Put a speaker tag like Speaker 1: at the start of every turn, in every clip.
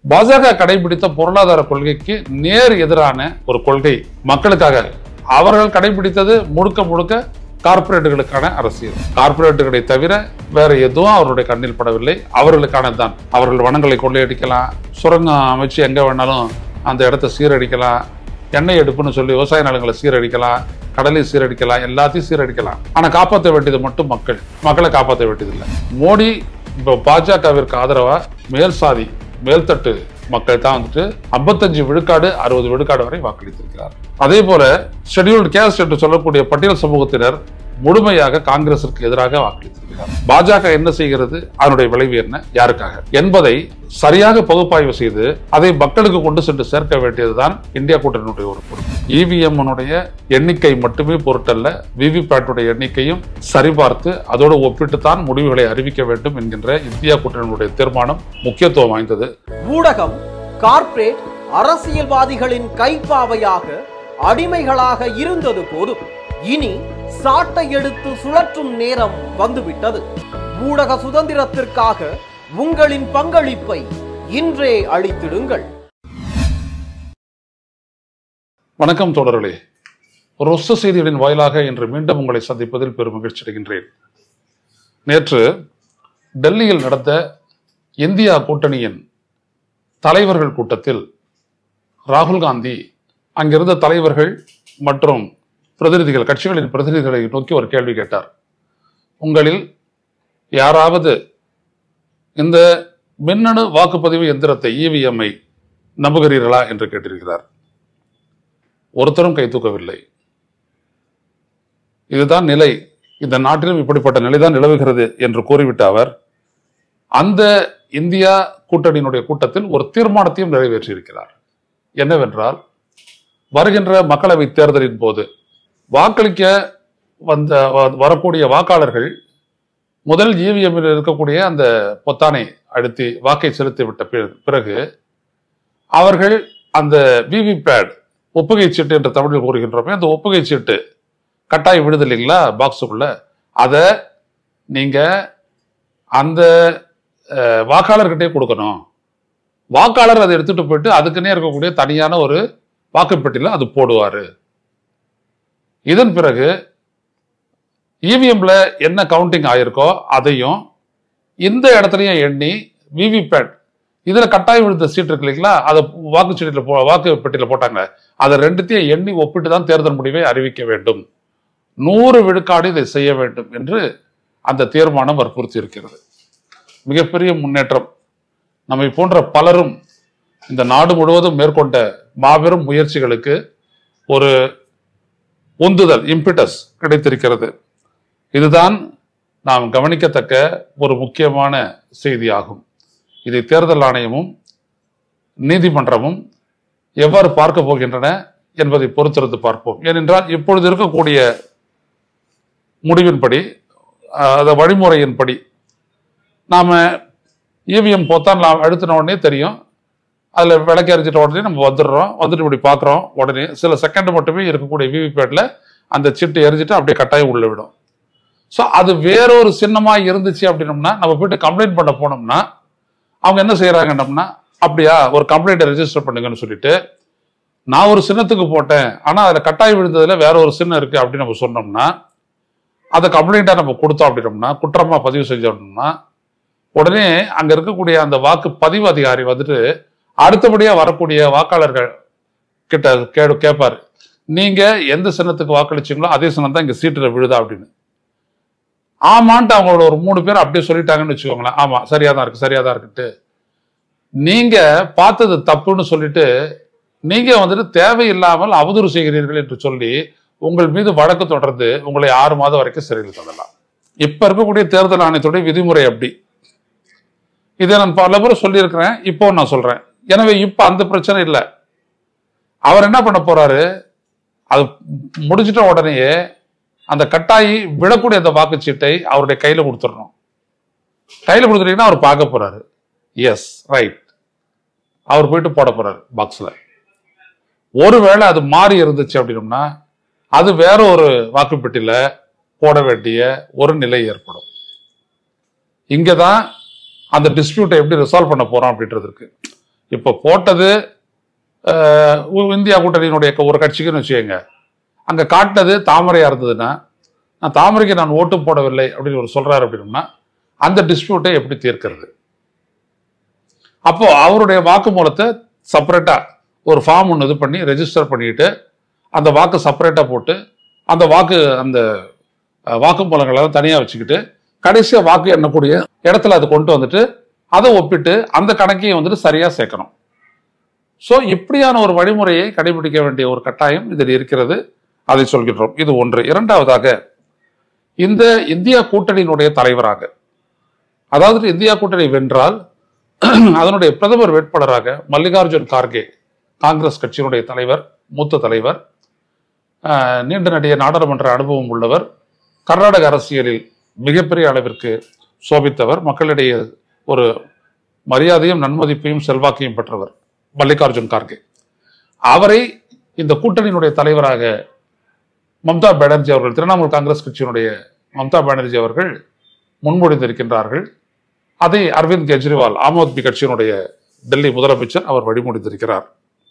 Speaker 1: பாஜக கடைபிடித்த பொருளாதார கொள்கைக்கு நேர் எதிரான ஒரு கொள்கை மக்களுக்காக அவர்கள் கடைபிடித்தது முழுக்க முழுக்க கார்ப்பரேட்டுகளுக்கான அரசியல் கார்ப்பரேட்டுகளை தவிர வேற எதுவும் அவருடைய கண்ணில் படவில்லை அவர்களுக்கானது தான் அவர்கள் வனங்களை கொள்ளையடிக்கலாம் சுரங்கம் அமைச்சு எங்க வேணாலும் அந்த இடத்த சீரடிக்கலாம் எண்ணெய் எடுப்புன்னு சொல்லி விவசாய நிலங்களை சீரடிக்கலாம் கடலை சீரடிக்கலாம் எல்லாத்தையும் சீரடிக்கலாம் ஆனா காப்பாற்ற வேண்டியது மட்டும் மக்கள் மக்களை காப்பாற்ற வேண்டியதில்லை மோடி இப்போ பாஜகவிற்கு ஆதரவா மேல் சாதி மேல்தட்டு மக்கள் தான் வந்துட்டு 55 விழுக்காடு அறுபது விழுக்காடு வரை வாக்களித்திருக்கிறார் அதே போல ஷெட்யூல்டு கேஸ்ட் என்று சொல்லக்கூடிய பட்டியல் சமூகத்தினர் முழுமையாக காங்கிரசிற்கு எதிராக வாக்களித்திருக்கிறார் பாஜக என்ன செய்கிறது அதனுடைய விளைவு என்ன யாருக்காக என்பதை சரியாக பகுப்பாய்வு செய்து அதை மக்களுக்கு கொண்டு சென்று சேர்க்க வேண்டியதுதான் இந்தியா கூட்டணியுடைய ஒரு பொறுப்பு இவிஎம் எண்ணிக்கை மட்டுமே பொருட்டல்ல விவிபேட்டுடைய எண்ணிக்கையும் சரிபார்த்து அதோடு ஒப்பிட்டுத்தான் முடிவுகளை அறிவிக்க வேண்டும் என்கின்ற இந்தியா கூட்டணியுடைய தீர்மானம் முக்கியத்துவம் வாய்ந்தது
Speaker 2: ஊடகம் கார்ப்பரேட் அரசியல்வாதிகளின் கைப்பாவையாக அடிமைகளாக இருந்தது போதும் இனி சாட்டை எடுத்து சுழற்றும் நேரம் வந்துவிட்டது ஊடக சுதந்திரத்திற்காக உங்களின் பங்களிப்பை இன்றே அளித்திடுங்கள்
Speaker 1: வணக்கம் தொடர்களே ரொஸ்த செய்திகளின் வாயிலாக இன்று மீண்டும் உங்களை சந்திப்பதில் பெரும் மகிழ்ச்சி அடைகின்றேன் நேற்று டெல்லியில் நடந்த இந்தியா கூட்டணியின் தலைவர்கள் கூட்டத்தில் ராகுல் காந்தி அங்கிருந்த தலைவர்கள் மற்றும் பிரதிநிதிகள் கட்சிகளின் பிரதிநிதிகளை நோக்கி ஒரு கேள்வி கேட்டார் உங்களில் யாராவது இந்த மின்னணு வாக்குப்பதிவு எந்திரத்தை இவிஎம்ஐ நம்புகிறீர்களா என்று கேட்டிருக்கிறார் ஒருத்தரும் கை தூக்கவில்லை இதுதான் நிலை இந்த நாட்டிலும் இப்படிப்பட்ட நிலைதான் நிலவுகிறது என்று கூறிவிட்ட அவர் அந்த இந்தியா கூட்டணியினுடைய கூட்டத்தில் ஒரு தீர்மானத்தையும் நிறைவேற்றியிருக்கிறார் என்னவென்றால் வருகின்ற மக்களவை தேர்தலின் போது வாக்களிக்க வந்த வ- வரக்கூடிய வாக்காளர்கள் முதல் இவிஎம்மில் இருக்கக்கூடிய அந்த பொத்தானை அழுத்தி வாக்கை செலுத்திவிட்ட பி- பிறகு அவர்கள் அந்த விவிபேட் ஒப்புகை சீட்டு என்று தமிழில் கூறுகின்றோமே அந்த ஒப்புகை சீட்டு கட்டாயம் விடுதல் இல்லைங்களா பாக்ஸுக்குள்ள அதை நீங்க அந்த அஹ், வாக்காளர்கிட்டே கொடுக்கணும் வாக்காளர் அதை எடுத்துட்டு போயிட்டு அதுக்குன்னே இருக்கக்கூடிய தனியான ஒரு வாக்குப்பெட்டியில் அது போடுவாரு இதன் பிறகு இவிஎம்ல என்ன கவுண்டிங் ஆயிருக்கோ அதையும் இந்த இடத்துலயும் எண்ணி விவிபேட் இதுல கட்டாயம் விழுந்த சீட் இருக்கு இல்லைங்களா அதை வாக்குச்சீட்டில் போ வாக்கு பெட்டியில போட்டாங்க அதை ரெண்டுத்தையும் எண்ணி ஒப்பிட்டு தான் தேர்தல் முடிவை அறிவிக்க வேண்டும் நூறு விழுக்காடு இதை செய்ய வேண்டும் என்று அந்த தீர்மானம் வற்புறுத்தி இருக்கிறது மிகப்பெரிய முன்னேற்றம் நம்மை போன்ற பலரும் இந்த நாடு முழுவதும் மேற்கொண்ட மாபெரும் முயற்சிகளுக்கு ஒரு உந்துதல் இம்பிட்டஸ் கிடைத்திருக்கிறது இதுதான் நாம் கவனிக்கத்தக்க ஒரு முக்கியமான செய்தியாகும் இதை தேர்தல் ஆணையமும் நீதிமன்றமும் எவ்வாறு பார்க்க போகின்றன என்பதை பொறுத்திருந்து பார்ப்போம் ஏனென்றால் இப்பொழுது இருக்கக்கூடிய முடிவின்படி அஹ், அந்த வழிமுறையின்படி நாம இவிஎம் பொத்தான் அழுத்தின உடனே தெரியும் அதில் விளக்கு எரிஞ்சிட்ட உடனே நம்ம வந்துடுறோம் வந்துட்டு இப்படி பார்க்குறோம் உடனே சில செகண்ட் மட்டுமே இருக்கக்கூடிய விவிபேட்டில் அந்த சீட்டு எரிஞ்சிட்டு அப்படியே கட்டாயம் உள்ள விடும் ஸோ அது வேறொரு சின்னமாக இருந்துச்சு அப்படின்னம்னா நம்ம போயிட்டு கம்ப்ளைண்ட் பண்ண போனோம்னா அவங்க என்ன செய்கிறாங்கன்னம்னா அப்படியா ஒரு கம்ப்ளைண்ட்டை ரெஜிஸ்டர் பண்ணுங்கன்னு சொல்லிட்டு நான் ஒரு சின்னத்துக்கு போட்டேன் ஆனால் அதில் கட்டாயம் விழுந்ததில் வேற ஒரு சின்னம் இருக்குது அப்படின்னு நம்ம சொன்னோம்னா அதை கம்ப்ளைண்ட்டாக நம்ம கொடுத்தோம் அப்படின்னம்னா குற்றமாக பதிவு செஞ்சோம்னா உடனே அங்கே இருக்கக்கூடிய அந்த வாக்கு பதிவு அதிகாரி வந்துட்டு அடுத்தபடியாக வரக்கூடிய வாக்காளர்கள் கிட்ட கேடு கேட்பாரு நீங்க எந்த சின்னத்துக்கு வாக்களிச்சீங்களோ அதே சின்னம் தான் இங்க சீட்டுல விழுதா அப்படின்னு ஆமான்ட்டு அவங்களோட ஒரு மூணு பேர் அப்படியே சொல்லிட்டாங்கன்னு வச்சுக்கோங்களேன் ஆமா சரியா தான் இருக்கு சரியா தான் இருக்குட்டு நீங்க பார்த்தது தப்புன்னு சொல்லிட்டு நீங்க வந்துட்டு தேவையில்லாமல் அவதூறு செய்கிறீர்கள் என்று சொல்லி உங்கள் மீது வழக்கு தொடர்ந்து உங்களை ஆறு மாதம் வரைக்கும் சிறையில் தள்ளலாம் இப்ப இருக்கக்கூடிய தேர்தல் ஆணையத்துடைய விதிமுறை அப்படி இதை நான் பல முறை சொல்லியிருக்கிறேன் இப்போ நான் சொல்றேன் எனவே இப்ப அந்த பிரச்சனை இல்லை அவர் என்ன பண்ண போறாரு அது முடிச்சிட்ட உடனேயே அந்த கட்டாயி விடக்கூடிய அந்த வாக்குச்சீட்டை அவருடைய கையில கொடுத்துடணும் கையில கொடுத்துட்டீங்கன்னா அவர் பார்க்க போறாரு எஸ் ரைட் அவர் போயிட்டு போட போறாரு பாக்ஸ்ல ஒருவேளை அது மாறி இருந்துச்சு அப்படின்னம்னா அது வேற ஒரு வாக்குப்பெட்டியில போட வேண்டிய ஒரு நிலை ஏற்படும் இங்கதான் அந்த டிஸ்பியூட்டை எப்படி ரிசால்வ் பண்ண போறோம் அப்படின்றது இருக்கு இப்போ போட்டது அஹ், உ- இந்தியா கூட்டணியினுடைய க- ஒரு கட்சிக்குன்னு வச்சுக்கோங்க அங்க காட்டினது தாமரையா இருந்ததுன்னா நான் தாமரைக்கு நான் ஓட்டு போடவில்லை அப்படின்னு ஒரு சொல்றாரு அப்படின்னா அந்த டிஸ்பியூட்டை எப்படி தீர்க்கிறது அப்போ அவருடைய வாக்குமூலத்தை செப்பரேட்டா ஒரு ஃபார்ம் ஒன்று இது பண்ணி ரெஜிஸ்டர் பண்ணிட்டு அந்த வாக்கு செப்பரேட்டா போட்டு அந்த வாக்கு அந்த அஹ், வாக்குமூலங்களை எல்லாம் தனியா வச்சுக்கிட்டு கடைசியா வாக்கு எண்ணக்கூடிய இடத்துல அதை கொண்டு வந்துட்டு அதை ஒப்பிட்டு அந்த கணக்கையும் வந்துட்டு சரியா சேர்க்கணும் ஸோ இப்படியான ஒரு வழிமுறையை கடைபிடிக்க வேண்டிய ஒரு கட்டாயம் இதில் இருக்கிறது அதை சொல்கின்றோம் இது ஒன்று இரண்டாவதாக இந்த இந்தியா கூட்டணியினுடைய தலைவராக அதாவது இந்தியா கூட்டணி வென்றால் அதனுடைய பிரதமர் வேட்பாளராக மல்லிகார்ஜுன் கார்கே காங்கிரஸ் கட்சியினுடைய தலைவர் மூத்த தலைவர் ஆஹ், நீண்ட நடிக நாடாளுமன்ற அனுபவம் உள்ளவர் கர்நாடக அரசியலில் மிகப்பெரிய அளவிற்கு சோபித்தவர் மக்களிடையே ஒரு மரியாதையும் நன்மதிப்பையும் செல்வாக்கையும் பெற்றவர் மல்லிகார்ஜுன் கார்கே அவரை இந்த கூட்டணியினுடைய தலைவராக மம்தா பானர்ஜி அவர்கள் திரிணாமுல் காங்கிரஸ் கட்சியினுடைய மம்தா பானர்ஜி அவர்கள் முன்மொழிந்திருக்கின்றார்கள் அதை அரவிந்த் கெஜ்ரிவால் ஆம் ஆத்மி கட்சியினுடைய டெல்லி முதலமைச்சர் அவர் வழிமொழிந்திருக்கிறார்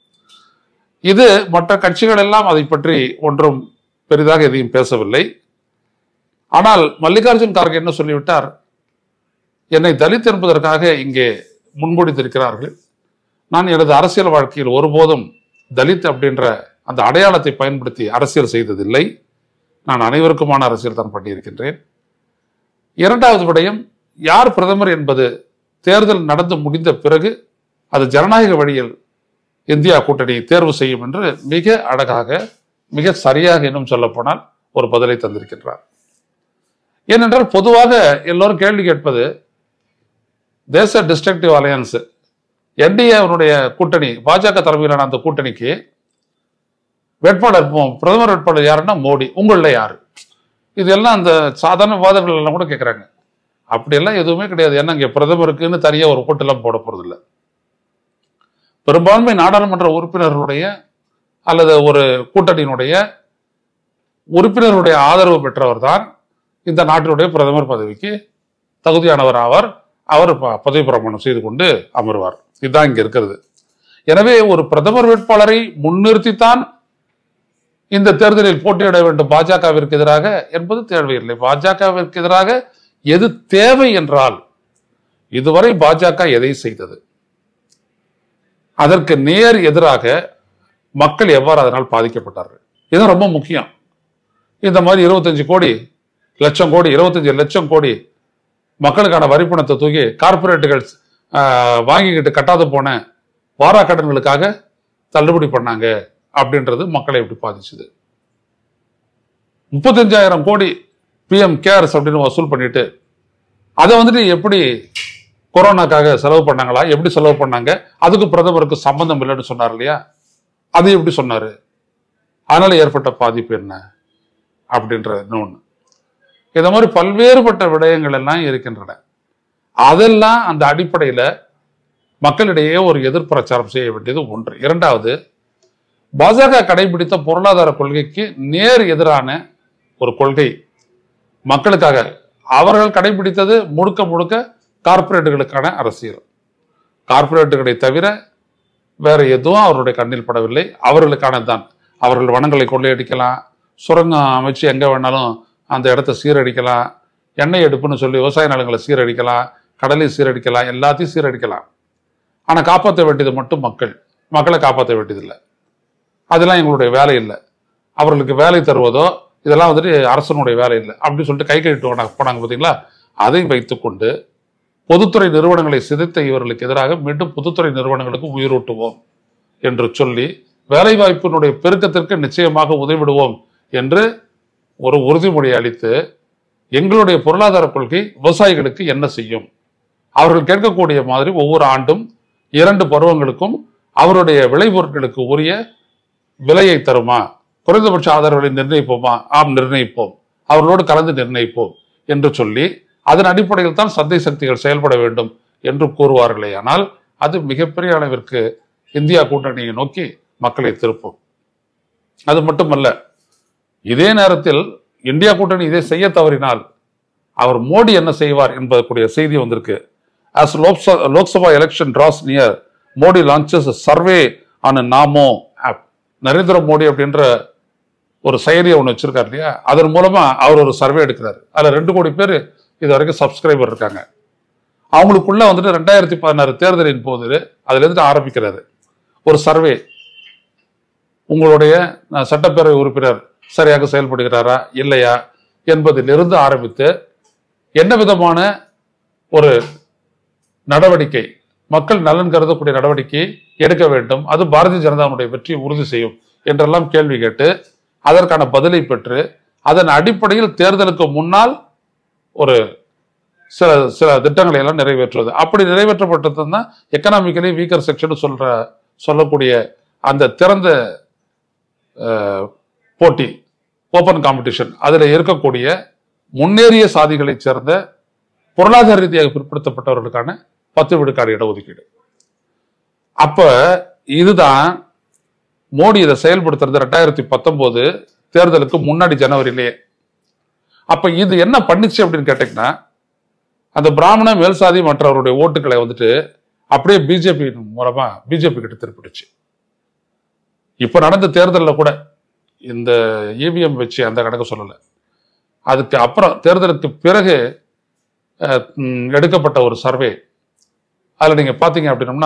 Speaker 1: இது மற்ற கட்சிகள் எல்லாம் அதை பற்றி ஒன்றும் பெரிதாக எதையும் பேசவில்லை ஆனால் மல்லிகார்ஜுன் கார்கே என்ன சொல்லிவிட்டார் என்னை தலித் என்பதற்காக இங்கே முன்மொழிந்திருக்கிறார்கள் நான் எனது அரசியல் வாழ்க்கையில் ஒருபோதும் தலித் அப்படின்ற அந்த அடையாளத்தை பயன்படுத்தி அரசியல் செய்ததில்லை நான் அனைவருக்குமான அரசியல் தான் பண்ணியிருக்கின்றேன் இரண்டாவது விடயம் யார் பிரதமர் என்பது தேர்தல் நடந்து முடிந்த பிறகு அது ஜனநாயக வழியில் இந்தியா கூட்டணி தேர்வு செய்யும் என்று மிக அழகாக மிக சரியாக இன்னும் சொல்லப்போனால் ஒரு பதிலை தந்திருக்கின்றார் ஏனென்றால் பொதுவாக எல்லோரும் கேள்வி கேட்பது தேச டிஸ்ட்ரக்டிவ் அலையன்ஸ் என்டிஏ அவனுடைய கூட்டணி பாஜக தலைமையிலான அந்த கூட்டணிக்கு வேட்பாளர் போ- பிரதமர் வேட்பாளர் யாருன்னா மோடி உங்கள யாரு இதெல்லாம் அந்த சாதாரண விவாதங்கள் எல்லாம் கூட கேட்குறாங்க அப்படியெல்லாம் எதுவுமே கிடையாது ஏன்னா இங்கே பிரதமருக்குன்னு தனியாக ஒரு கூட்டெல்லாம் போட போறதில்ல பெரும்பான்மை நாடாளுமன்ற உறுப்பினர்களுடைய அல்லது ஒரு கூட்டணியினுடைய உறுப்பினருடைய ஆதரவு பெற்றவர் தான் இந்த நாட்டினுடைய பிரதமர் பதவிக்கு தகுதியானவர் ஆவார் அவர் ப- பதவி பிரமாணம் செய்து கொண்டு அமர்வார் இதுதான் இங்க இருக்கிறது எனவே ஒரு பிரதமர் வேட்பாளரை முன்னிறுத்தித்தான் இந்த தேர்தலில் போட்டியிட வேண்டும் பாஜகவிற்கு எதிராக என்பது தேவையில்லை பாஜகவிற்கு எதிராக எது தேவை என்றால் இதுவரை பாஜக எதை செய்தது அதற்கு நேர் எதிராக மக்கள் எவ்வாறு அதனால் பாதிக்கப்பட்டார்கள் இது ரொம்ப முக்கியம் இந்த மாதிரி இருபத்தஞ்சு கோடி லட்சம் கோடி இருபத்தஞ்சு லட்சம் கோடி மக்களுக்கான வரி பணத்தை தூக்கி கார்பரேட்டுகள் ஆஹ், வாங்கிக்கிட்டு கட்டாத போன வாரா கடன்களுக்காக தள்ளுபடி பண்ணாங்க அப்படின்றது மக்களை எப்படி பாதிச்சுது முப்பத்தஞ்சாயிரம் கோடி பிஎம் கேர்ஸ் அப்படின்னு வசூல் பண்ணிட்டு அதை வந்துட்டு எப்படி கொரோனாக்காக செலவு பண்ணாங்களா எப்படி செலவு பண்ணாங்க அதுக்கு பிரதமருக்கு சம்பந்தம் இல்லைன்னு சொன்னார் இல்லையா அது எப்படி சொன்னாரு அதனால ஏற்பட்ட பாதிப்பு என்ன அப்படின்ற இன்னொன்று இந்த மாதிரி பல்வேறுபட்ட விடயங்கள் எல்லாம் இருக்கின்றன அதெல்லாம் அந்த அடிப்படையில மக்களிடையே ஒரு எதிர்பிரச்சாரம் செய்ய வேண்டியது ஒன்று இரண்டாவது பாஜக கடைபிடித்த பொருளாதார கொள்கைக்கு நேர் எதிரான ஒரு கொள்கை மக்களுக்காக அவர்கள் கடைபிடித்தது முழுக்க முழுக்க கார்ப்பரேட்டுகளுக்கான அரசியல் கார்ப்பரேட்டுகளை தவிர வேற எதுவும் அவருடைய கண்ணில் படவில்லை அவர்களுக்கானது தான் அவர்கள் வனங்களை கொள்ளையடிக்கலாம் சுரங்கம் அமைச்சு எங்க வேணாலும் அந்த இடத்த சீரடிக்கலாம் எண்ணெய் எடுப்புன்னு சொல்லி விவசாய நிலங்களை சீரடிக்கலாம் கடலை சீரடிக்கலாம் எல்லாத்தையும் சீரடிக்கலாம் ஆனா காப்பாற்ற வேண்டியது மட்டும் மக்கள் மக்களை காப்பாற்ற வேண்டியதில்லை அதெல்லாம் எங்களுடைய வேலை இல்லை அவர்களுக்கு வேலை தருவதோ இதெல்லாம் வந்துட்டு அரசனுடைய வேலை இல்லை அப்படின்னு சொல்லிட்டு கை கழிட்டு போனாங்க போனாங்க பார்த்தீங்களா அதை வைத்துக்கொண்டு பொதுத்துறை நிறுவனங்களை சிதைத்த இவர்களுக்கு எதிராக மீண்டும் பொதுத்துறை நிறுவனங்களுக்கு உயிரூட்டுவோம் என்று சொல்லி வேலைவாய்ப்பினுடைய பெருக்கத்திற்கு நிச்சயமாக உதவிடுவோம் என்று ஒரு உறுதிமொழி அளித்து எங்களுடைய பொருளாதார கொள்கை விவசாயிகளுக்கு என்ன செய்யும் அவர்கள் கேட்கக்கூடிய மாதிரி ஒவ்வொரு ஆண்டும் இரண்டு பருவங்களுக்கும் அவருடைய விளைபொருட்களுக்கு உரிய விலையை தருமா குறைந்தபட்ச ஆதரவுகளை நிர்ணயிப்போமா ஆம் நிர்ணயிப்போம் அவர்களோடு கலந்து நிர்ணயிப்போம் என்று சொல்லி அதன் அடிப்படையில் தான் சந்தை சக்திகள் செயல்பட வேண்டும் என்று கூறுவார்களே ஆனால் அது மிகப்பெரிய அளவிற்கு இந்தியா கூட்டணியை நோக்கி மக்களை திருப்பும் அது மட்டுமல்ல இதே நேரத்தில் இந்தியா கூட்டணி இதை செய்ய தவறினால் அவர் மோடி என்ன செய்வார் என்பதற்குரிய செய்தி வந்திருக்கு as Lok Sabha Lok Sabha election draws near Modi launches survey on NaMo app Narendra Modi அப்படின்ற ஒரு செயலியை ஒன்று வச்சிருக்காரு இல்லையா அதன் மூலமா அவர் ஒரு சர்வே எடுக்கிறாரு அதுல ரெண்டு கோடி பேர் இது வரைக்கும் சப்ஸ்கிரைபர் இருக்காங்க அவங்களுக்குள்ள வந்துட்டு ரெண்டாயிரத்தி பதினாறு தேர்தலின் போது அதுல இருந்து ஆரம்பிக்கிறாரு ஒரு சர்வே உங்களுடைய அஹ், சட்டப்பேரவை உறுப்பினர் சரியாக செயல்படுகிறாரா இல்லையா என்பதிலிருந்து ஆரம்பித்து என்ன விதமான ஒரு நடவடிக்கை மக்கள் நலன் கருதக்கூடிய நடவடிக்கை எடுக்க வேண்டும் அது பாரதிய ஜனதாவுடைய வெற்றியை உறுதி செய்யும் என்றெல்லாம் கேள்வி கேட்டு அதற்கான பதிலை பெற்று அதன் அடிப்படையில் தேர்தலுக்கு முன்னால் ஒரு சில சில திட்டங்களை எல்லாம் நிறைவேற்றுவது அப்படி நிறைவேற்றப்பட்டது தான் எக்கனாமிக்கலி வீக்கர் செக்ஷன் சொல்ற சொல்லக்கூடிய அந்த திறந்த அஹ், போட்டி ஓப்பன் காம்படிஷன் அதுல இருக்கக்கூடிய முன்னேறிய சாதிகளைச் சேர்ந்த பொருளாதார ரீதியாக பிற்படுத்தப்பட்டவர்களுக்கான பத்து விழுக்காடு இடஒதுக்கீடு அப்ப இதுதான் மோடி இதை செயல்படுத்துறது ரெண்டாயிரத்தி பத்தொன்பது தேர்தலுக்கு முன்னாடி ஜனவரியிலேயே அப்ப இது என்ன பண்ணுச்சு அப்படின்னு கேட்டீங்கன்னா அந்த பிராமண மேல்சாதி மற்றவருடைய ஓட்டுகளை வந்துட்டு அப்படியே பிஜேபி மூலமா பிஜேபி கிட்ட திருப்பிடுச்சு இப்ப நடந்த தேர்தலில் கூட இந்த இவிஎம் வச்சு அந்த கணக்கு சொல்லலை அதுக்கு அப்புறம் தேர்தலுக்கு பிறகு அஹ், ம், எடுக்கப்பட்ட ஒரு சர்வே அதில் நீங்கள் பார்த்தீங்க அப்படின்னம்னா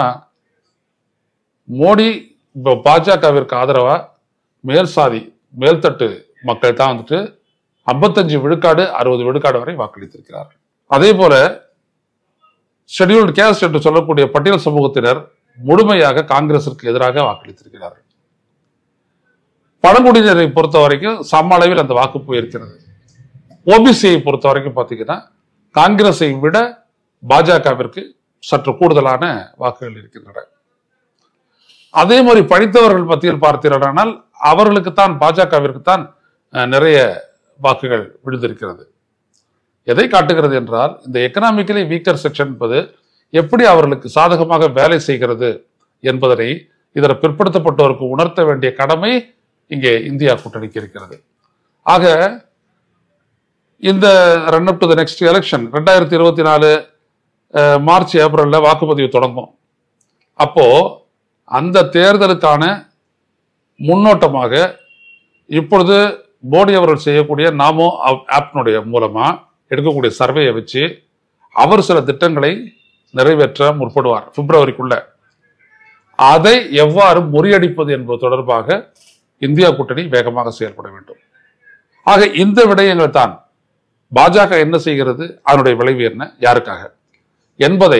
Speaker 1: மோடி இப்போ பாஜகவிற்கு ஆதரவா மேல் சாதி மேல்தட்டு மக்கள் தான் வந்துட்டு ஐம்பத்தஞ்சு விழுக்காடு அறுபது விழுக்காடு வரை வாக்களித்திருக்கிறார்கள் அதே போல ஷெட்யூல்டு கேஸ்ட் என்று சொல்லக்கூடிய பட்டியல் சமூகத்தினர் முழுமையாக காங்கிரசிற்கு எதிராக வாக்களித்திருக்கிறார்கள் பழங்குடியினரை பொறுத்த வரைக்கும் சம அளவில் அந்த வாக்கு போயிருக்கிறது ஓபிசியை பொறுத்த வரைக்கும் பார்த்தீங்கன்னா காங்கிரஸை விட பாஜகவிற்கு சற்று கூடுதலான வாக்குகள் இருக்கின்றன அதே மாதிரி படித்தவர்கள் மத்தியில் பார்த்தீர்களானால் அவர்களுக்கு தான் பாஜகவிற்கு தான் அஹ், நிறைய வாக்குகள் விழுந்திருக்கிறது எதை காட்டுகிறது என்றால் இந்த எக்கனாமிக்கலி வீக்கர் செக்ஷன் என்பது எப்படி அவர்களுக்கு சாதகமாக வேலை செய்கிறது என்பதனை இதர பிற்படுத்தப்பட்டோருக்கு உணர்த்த வேண்டிய கடமை இங்கே இந்தியா கூட்டணிக்கு இருக்கிறது ஆக இந்த run up to the next election ரெண்டாயிரத்தி இருபத்தி நாலு மார்ச் ஏப்ரல்ல வாக்குப்பதிவு தொடங்கும் அப்போ அந்த தேர்தலுக்கான முன்னோட்டமாக இப்பொழுது மோடி அவர்கள் செய்யக்கூடிய நாமோ ஆப்னுடைய மூலமா எடுக்கக்கூடிய சர்வேயை வச்சு அவர் சில திட்டங்களை நிறைவேற்ற முற்படுவார் பிப்ரவரிக்குள்ள அதை எவ்வாறு முறியடிப்பது என்பது தொடர்பாக இந்தியா கூட்டணி வேகமாக செயல்பட வேண்டும் ஆக இந்த விடயங்கள் தான் பாஜக என்ன செய்கிறது அதனுடைய விளைவு என்ன யாருக்காக என்பதை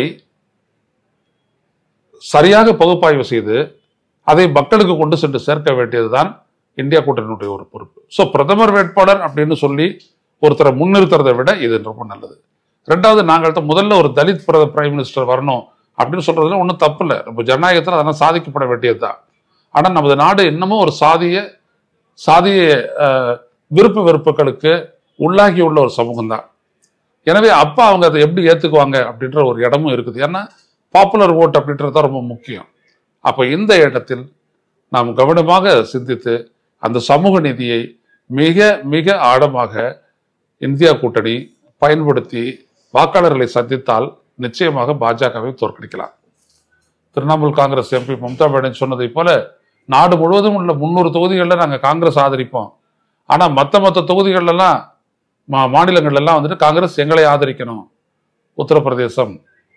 Speaker 1: சரியாக பகுப்பாய்வு செய்து அதை மக்களுக்கு கொண்டு சென்று சேர்க்க வேண்டியதுதான் இந்தியா கூட்டணியுடைய ஒரு பொறுப்பு ஸோ பிரதமர் வேட்பாளர் அப்படின்னு சொல்லி ஒருத்தரை முன்னிறுத்துறதை விட இது ரொம்ப நல்லது ரெண்டாவது நாங்கள் தான் முதல்ல ஒரு தலித் பிரத பிரைம் மினிஸ்டர் வரணும் அப்படின்னு சொல்றதுல ஒன்றும் தப்பு இல்லை நம்ம ஜனநாயகத்தில் அதெல்லாம் சாதிக்கப்பட வேண்டியது தான் ஆனால் நமது நாடு இன்னமும் ஒரு சாதிய சாதிய அஹ், விருப்பு வெறுப்புகளுக்கு உள்ளாகி உள்ள ஒரு சமூகம் தான் எனவே அப்போ அவங்க அதை எப்படி ஏற்றுக்குவாங்க அப்படின்ற ஒரு இடமும் இருக்குது ஏன்னா பாப்புலர் ஓட் அப்படின்றது தான் ரொம்ப முக்கியம் அப்போ இந்த இடத்தில் நாம் கவனமாக சிந்தித்து அந்த சமூக நீதியை மிக மிக ஆழமாக இந்தியா கூட்டணி பயன்படுத்தி வாக்காளர்களை சந்தித்தால் நிச்சயமாக பாஜகவை தோற்கடிக்கலாம் திரிணாமுல் காங்கிரஸ் எம்பி மம்தா பானர்ஜி சொன்னதை போல நாடு முழுவதும் உள்ள முன்னூறு தொகுதிகளில் நாங்கள் காங்கிரஸ் ஆதரிப்போம் ஆனால் மற்ற மற்ற தொகுதிகளெல்லாம் மா மாநிலங்கள்ல எல்லாம் வந்துட்டு காங்கிரஸ் எங்களை ஆதரிக்கணும் உத்தரப்பிரதேசம்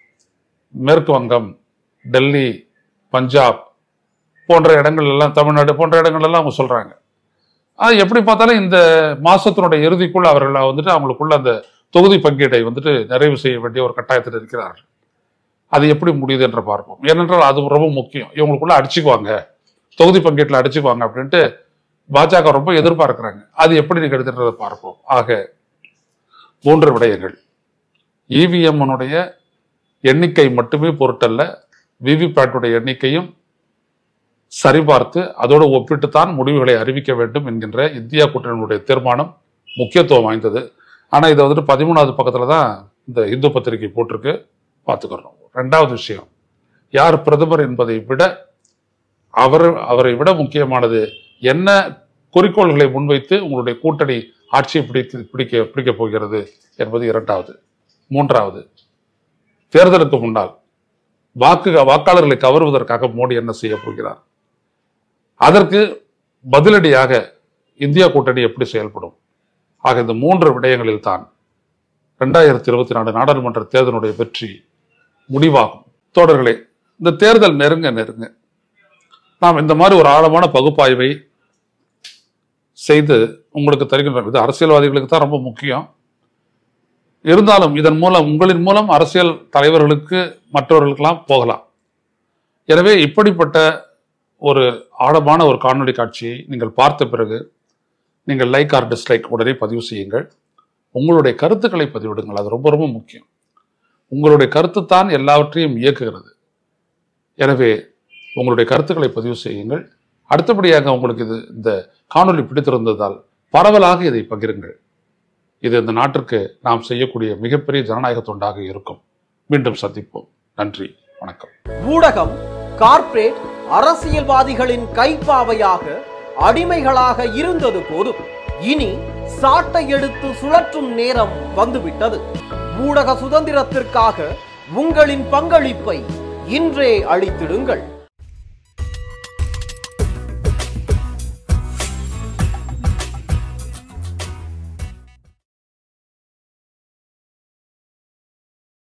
Speaker 1: மேற்கு வங்கம் டெல்லி பஞ்சாப் போன்ற இடங்கள் எல்லாம் தமிழ்நாடு போன்ற இடங்கள் எல்லாம் அவங்க சொல்றாங்க அது எப்படி பார்த்தாலும் இந்த மாசத்தினுடைய இறுதிக்குள்ள அவர்கள் வந்துட்டு அவங்களுக்குள்ள அந்த தொகுதி பங்கீடை வந்துட்டு நிறைவு செய்ய வேண்டிய ஒரு கட்டாயத்தில் இருக்கிறார்கள் அது எப்படி முடியுது என்று பார்ப்போம் ஏனென்றால் அது ரொம்ப முக்கியம் இவங்களுக்குள்ள அடிச்சுக்குவாங்க தொகுதி பங்கீட்டில் அடிச்சுக்குவாங்க அப்படின்ட்டு பாஜக ரொம்ப எதிர்பார்க்கிறாங்க அது எப்படி நீங்க எடுத்துட்டு பார்ப்போம் ஆக மூன்று விடயங்கள் இவிஎம்னுடைய எண்ணிக்கை மட்டுமே பொருட்டல்ல விவிபேட்டுடைய எண்ணிக்கையும் சரிபார்த்து அதோடு ஒப்பிட்டுத்தான் முடிவுகளை அறிவிக்க வேண்டும் என்கின்ற இந்தியா கூட்டணியுடைய தீர்மானம் முக்கியத்துவம் வாய்ந்தது ஆனால் இதை வந்துட்டு பதிமூணாவது பக்கத்தில் தான் இந்த இந்து பத்திரிகை போட்டிருக்கு பார்த்துக்கிறோம் ரெண்டாவது விஷயம் யார் பிரதமர் என்பதை விட அவர் அவரை விட முக்கியமானது என்ன குறிக்கோள்களை முன்வைத்து உங்களுடைய கூட்டணி ஆட்சியை பிடித்து பிடிக்க பிடிக்கப் போகிறது என்பது இரண்டாவது மூன்றாவது தேர்தலுக்கு முன்னால் வாக்கு வாக்காளர்களை கவருவதற்காக மோடி என்ன செய்ய போகிறார் அதற்கு பதிலடியாக இந்தியா கூட்டணி எப்படி செயல்படும் ஆக இந்த மூன்று விடயங்களில் தான் ரெண்டாயிரத்தி இருபத்தி நாலு நாடாளுமன்ற தேர்தலுடைய வெற்றி முடிவாகும் தோழர்களே இந்த தேர்தல் நெருங்க நெருங்க நாம் இந்த மாதிரி ஒரு ஆழமான பகுப்பாய்வை செய்து உங்களுக்கு தருகின்றோம் இது அரசியல்வாதிகளுக்கு தான் ரொம்ப முக்கியம் இருந்தாலும் இதன் மூலம் உங்களின் மூலம் அரசியல் தலைவர்களுக்கு மற்றவர்களுக்கெல்லாம் போகலாம் எனவே இப்படிப்பட்ட ஒரு ஆழமான ஒரு காணொளி காட்சியை நீங்கள் பார்த்த பிறகு நீங்கள் லைக் ஆர் டிஸ்லைக் உடனே பதிவு செய்யுங்கள் உங்களுடைய கருத்துக்களை பதிவிடுங்கள் அது ரொம்ப ரொம்ப முக்கியம் உங்களுடைய கருத்து தான் எல்லாவற்றையும் இயக்குகிறது எனவே உங்களுடைய கருத்துக்களை பதிவு செய்யுங்கள் அடுத்தபடியாக உங்களுக்கு இது இந்த காணொளி பிடித்திருந்ததால் பரவலாக இதை பகிருங்கள் இது இந்த நாட்டிற்கு நாம் செய்யக்கூடிய மிகப்பெரிய ஜனநாயக தொண்டாக இருக்கும் மீண்டும் சந்திப்போம் நன்றி வணக்கம்
Speaker 2: ஊடகம் கார்ப்பரேட் அரசியல்வாதிகளின் கைப்பாவையாக அடிமைகளாக இருந்தது போதும் இனி சாட்டை எடுத்து சுழற்றும் நேரம் வந்துவிட்டது ஊடக சுதந்திரத்திற்காக உங்களின் பங்களிப்பை இன்றே அளித்திடுங்கள்